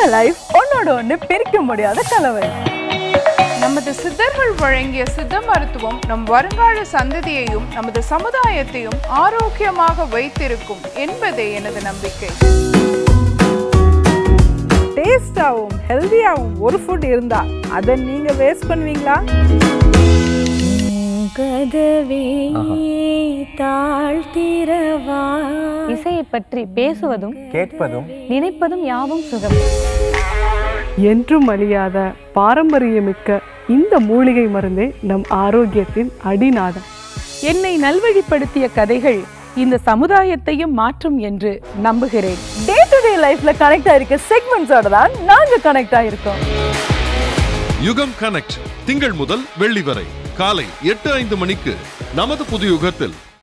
நம்ம லைஃப் ஒன்னோட ஒன்று பிரிக்க முடியாத கலவை நமது சித்தர்கள் வழங்கிய சித்த மருத்துவம் நம் வருங்கால சந்ததியையும் நமது சமுதாயத்தையும் ஆரோக்கியமாக வைத்திருக்கும் என்பதே எனது நம்பிக்கை டேஸ்டாகவும் ஹெல்தியாகவும் ஒரு ஃபுட் இருந்தா அதை நீங்க வேஸ்ட் பண்ணுவீங்களா கதவே தாழ்த்திரவா இசையை பற்றி பேசுவதும் கேட்பதும் நினைப்பதும் யாவும் சுகம் என்றும் அழியாத பாரம்பரியமிக்க இந்த மூலிகை மருந்தே நம் ஆரோக்கியத்தின் அடிநாதம் என்னை நல்வழிப்படுத்திய கதைகள் இந்த சமுதாயத்தையும் மாற்றும் என்று நம்புகிறேன் டே டு டே லைஃப்ல கனெக்ட் ஆயிருக்க செக்மெண்ட்ஸோட தான் நாங்க கனெக்ட் ஆயிருக்கோம் யுகம் கனெக்ட் திங்கள் முதல் வெள்ளி வரை காலை எட்டு ஐந்து மணிக்கு நமது புது யுகத்தில்